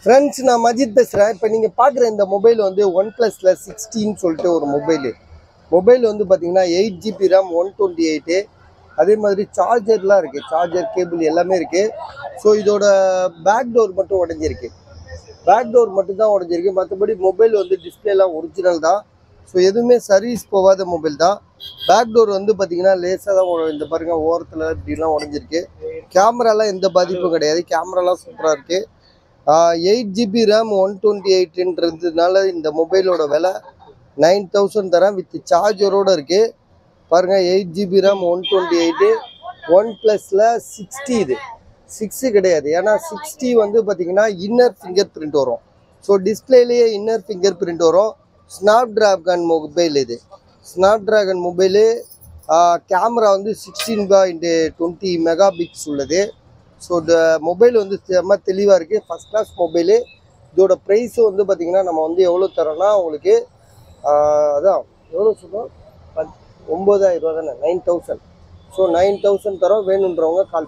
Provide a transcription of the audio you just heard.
friends நான் மஜித் பேசுகிறேன் இப்போ நீங்கள் பார்க்குற இந்த மொபைல் வந்து ஒன் ப்ளஸில் சிக்ஸ்டின்னு சொல்லிட்டு ஒரு மொபைலு மொபைல் வந்து பார்த்தீங்கன்னா eight GB RAM one twenty eight அதே மாதிரி சார்ஜர்லாம் இருக்குது சார்ஜர் கேபிள் எல்லாமே இருக்குது ஸோ இதோட பேக் டோர் மட்டும் உடஞ்சிருக்கு பேக் டோர் மட்டும் தான் உடஞ்சிருக்கு மற்றபடி மொபைல் வந்து டிஸ்பிளேலாம் ஒரிஜினல் தான் ஸோ எதுவுமே சர்வீஸ் போகாத மொபைல் தான் பேக் டோர் வந்து பார்த்தீங்கன்னா லேசாக தான் உட- இந்த பாருங்க ஓரத்தில் இப்படிலாம் உடஞ்சிருக்கு கேமராலாம் எந்த பாதிப்பும் கிடையாது கேமராலாம் சூப்பராக இருக்குது eight GB RAM one twenty எயிட்ன்றதுனால இந்த மொபைலோட விலை நைன் தௌசண்ட் தரேன் வித் சார்ஜரோடு இருக்குது பாருங்கள் eight GB RAM one twenty eight one ப்ளஸில் சிக்ஸ்டி இது சிக்ஸு கிடையாது ஏன்னா சிக்ஸ்டி வந்து பார்த்தீங்கன்னா இன்னர் ஃபிங்கர் பிரிண்ட் வரும் ஸோ டிஸ்பிளேலேயே இன்னர் ஃபிங்கர் பிரிண்ட் வரும் ஸ்னாப் ட்ராகன் மொபைல் இது ஸ்னாப் ட்ராகன் மொபைலு கேமரா வந்து சிக்ஸ்டீன் பா இன்ட்டு டுவெண்ட்டி மெகா பிக்ஸ் உள்ளது ஸோ இந்த மொபைல் வந்து செம்ம தெளிவாக இருக்குது ஃபஸ்ட் கிளாஸ் மொபைலு இதோட ப்ரைஸு வந்து பார்த்திங்கன்னா நம்ம வந்து எவ்வளோ தரோன்னா உங்களுக்கு ஆஹ், அதான் எவ்வளோ சொல்கிறோம் பத் ஒம்பதாயிரம் ரூபா தானே nine thousand so nine thousand தரோம் வேணுன்றவங்க கால்